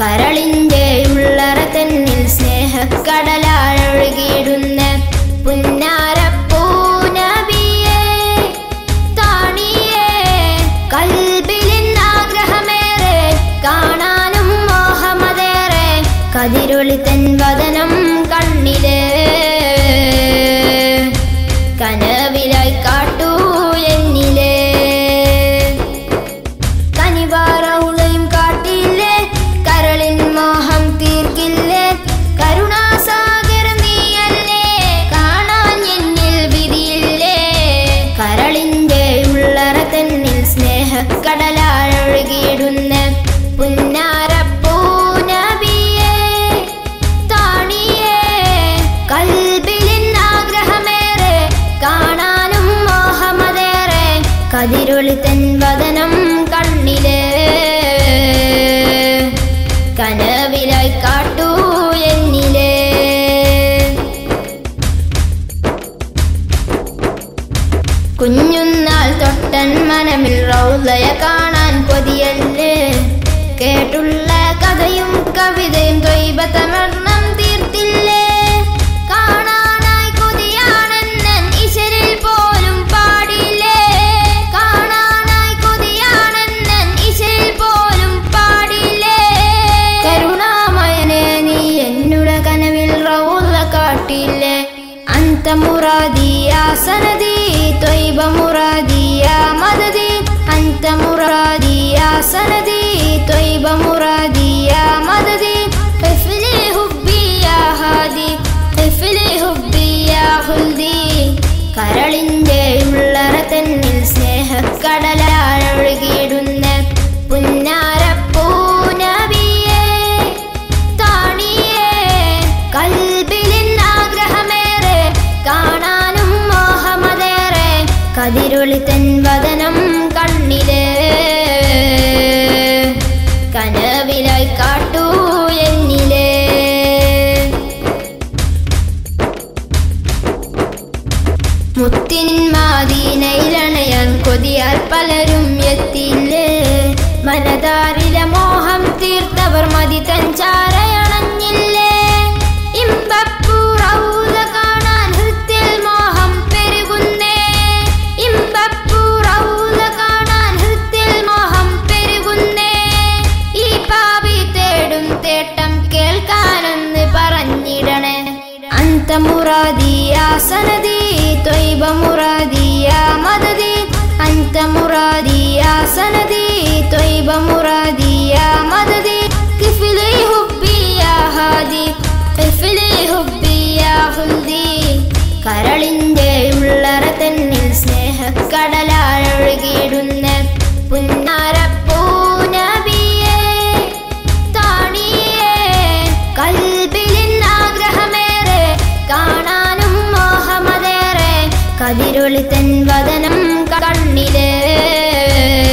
കരളിന്റെ ഉള്ളറ തന്നിൽ സ്നേഹക്കടലാഴൊഴുകിയിടുന്ന പുന്നാരപ്പൂനബിയേ താണിയേ കൽബിലിന്നാഗ്രഹമേറെ കാണാനും മോഹമതേറെ കതിരൊളി തൻ വദനം കണ്ണിലേ കനവിലായി കാട്ടൂ എന്നിലേ കനിവാറൗളയും കാട്ടില്ലേ കരളിൻ മോഹം തീർക്കില്ലേ കരുണാസാഗരം നീയല്ലേ കാണാൻ എന്നിൽ വിധിയില്ലേ കരളിന്റെ ഉള്ളറ തന്നിൽ സ്നേഹക്കടലാഴൊഴുകിയിടുന്ന പുന്നാരപ്പൂനബിയേ താണിയേ കൽബിലിന്നാഗ്രഹമേറെ കാണാനും മോഹമതേറെ കതിരൊളി തൻ വദനം കണ്ണിലേ കനവിലായി കാട്ടൂ എന്നിലേ കുഞ്ഞുനാൾ തൊട്ടൻ മനമിൽ റൗലയ കാണാൻ കൊതിയല്ലേ കേട്ടുള്ള കഥയും കവിതയും ദ്വൈപതമർണം തീർത്തില്ലേ കാണാനായി കൊതിയാണെന്നൻ ഇശരിൽ പോലും പാടില്ലേ കാണാനായി കൊതിയാണെന്നൻ ഇശരിൽ പോലും പാടില്ലേ കരുണാമയനെ നീ എന്നുടെ കനവിൽ റൗല കാട്ടില്ലേ അന്ത മുറാദിയ സനദി ത്വയ്ബ മുറാദിയ മദദി അന്ത മുറാദിയ സനദി ത്വയ്ബ മുറാദിയ മദദി ഖിഫ്ലി ഹുബ്ബി യാ ഹാദി ഖിഫ്ലി ഹുബ്ബി യാ ഹുൽദി കരളിന്റെ ഉള്ളറ തന്നിൽ സ്നേഹക്കടലാഴൊഴുകിയിടുന്ന പുന്നാരപ്പൂനബിയേ താണിയേ കൽബിലിന്നാഗ്രഹമേറെ കാണാനും മോഹമതേറെ കതിരൊളി തൻ വദനം കണ്ണിലേ കനവിലായി കാട്ടൂ എന്നിലേ മുത്തിൻ മാദീനയിലണയാൻ കൊതിയാൽ പലരും എത്തില്ലേ മനതാരിലെ മോഹം തീർത്തവർ മതി തൻ ചാരയണഞ്ഞില്ലേ ഇമ്പപ്പൂറൗല കാണാൻ ഹൃത്തിൽ മോഹം പെരുകുന്നേ ഇമ്പപ്പൂറൗല കാണാൻ ഹൃത്തിൽ മോഹം പെരുകുന്നേ ഈ പാപി തേടും തേട്ടം കേൾക്കാനൊന്ന് പറഞ്ഞിടണേ അന്ത മുറാദിയ സനദി ത്വയ്ബ മുറാദിയ മദദി അന്ത മുറാദിയ സനദി ത്വയ്ബ മുറാദിയ മദദി കിഫ്ലി ഹുബ്ബി യാ ഹാദി കിഫ്ലി ഹുബ്ബി യാ ഹുൽദി കരളിന്റെ ഉള്ളറ തന്നിൽ സ്നേഹക്കടലാഴൊഴുകിയിടുന്ന പുന്നാരപ്പൂനബിയേ താണിയേ കൽബിലിന്നാഗ്രഹമേറെ കാണാനും മോഹമതേറെ കതിരൊളി തൻ വദനം കണ്ണിലേ